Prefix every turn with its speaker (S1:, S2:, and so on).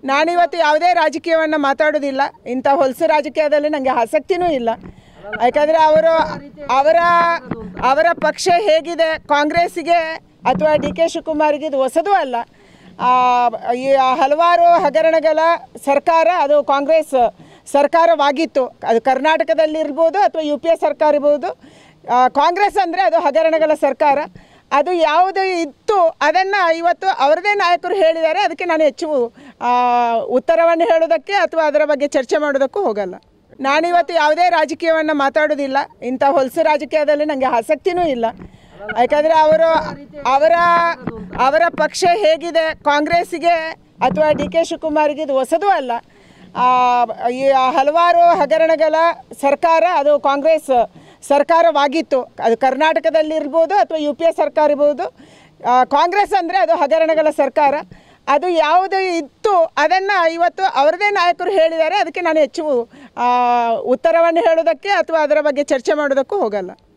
S1: ನಾನಿವತ್ತು ಯಾವುದೇ ರಾಜಕೀಯವನ್ನು ಮಾತಾಡೋದಿಲ್ಲ ಇಂಥ ಹೊಲಸು ರಾಜಕೀಯದಲ್ಲಿ ನನಗೆ ಆಸಕ್ತಿನೂ ಇಲ್ಲ ಯಾಕಂದರೆ ಅವರು ಅವರ ಅವರ ಪಕ್ಷ ಹೇಗಿದೆ ಕಾಂಗ್ರೆಸ್ಸಿಗೆ ಅಥವಾ ಡಿ ಕೆ ಶಿವಕುಮಾರ್ಗೆ ಇದು ಹೊಸದೂ ಅಲ್ಲ ಆ, ಈ ಹಲವಾರು ಹಗರಣಗಳ ಸರ್ಕಾರ ಅದು ಕಾಂಗ್ರೆಸ್ ಸರ್ಕಾರವಾಗಿತ್ತು ಅದು ಕರ್ನಾಟಕದಲ್ಲಿರ್ಬೋದು ಅಥವಾ ಯು ಪಿ ಎ ಸರ್ಕಾರ ಇರ್ಬೋದು ಆ, ಕಾಂಗ್ರೆಸ್ ಅಂದರೆ ಅದು ಹಗರಣಗಳ ಸರ್ಕಾರ ಅದು ಯಾವುದು ಇತ್ತು ಅದನ್ನು ಇವತ್ತು ಅವರದೇ ನಾಯಕರು ಹೇಳಿದ್ದಾರೆ ಅದಕ್ಕೆ ನಾನು ಹೆಚ್ಚು ಆ, ಉತ್ತರವನ್ನು ಹೇಳೋದಕ್ಕೆ ಅಥವಾ ಅದರ ಬಗ್ಗೆ ಚರ್ಚೆ ಮಾಡೋದಕ್ಕೂ ಹೋಗಲ್ಲ ನಾನಿವತ್ತು ಯಾವುದೇ ರಾಜಕೀಯವನ್ನು ಮಾತಾಡೋದಿಲ್ಲ ಇಂಥ ಹೊಲಸು ರಾಜಕೀಯದಲ್ಲಿ ನನಗೆ ಆಸಕ್ತಿನೂ ಇಲ್ಲ ಯಾಕಂದರೆ ಅವರು ಅವರ ಅವರ ಪಕ್ಷ ಹೇಗಿದೆ ಕಾಂಗ್ರೆಸ್ಸಿಗೆ ಅಥವಾ ಡಿ ಕೆ ಶಿವಕುಮಾರ್ಗೆ ಇದು ಹೊಸದೂ ಅಲ್ಲ ಆ, ಈ ಹಲವಾರು ಹಗರಣಗಳ ಸರ್ಕಾರ ಅದು ಕಾಂಗ್ರೆಸ್ ಸರ್ಕಾರವಾಗಿತ್ತು ಅದು ಕರ್ನಾಟಕದಲ್ಲಿರ್ಬೋದು ಅಥವಾ ಯು ಪಿ ಎ ಸರ್ಕಾರ ಇರ್ಬೋದು ಆ, ಕಾಂಗ್ರೆಸ್ ಅಂದರೆ ಅದು ಹಗರಣಗಳ ಸರ್ಕಾರ ಅದು ಯಾವುದು ಇತ್ತು ಅದನ್ನು ಇವತ್ತು ಅವರದೇ ನಾಯಕರು ಹೇಳಿದ್ದಾರೆ ಅದಕ್ಕೆ ನಾನು ಹೆಚ್ಚು ಆ, ಉತ್ತರವನ್ನು ಹೇಳೋದಕ್ಕೆ ಅಥವಾ ಅದರ ಬಗ್ಗೆ ಚರ್ಚೆ ಮಾಡೋದಕ್ಕೂ ಹೋಗಲ್ಲ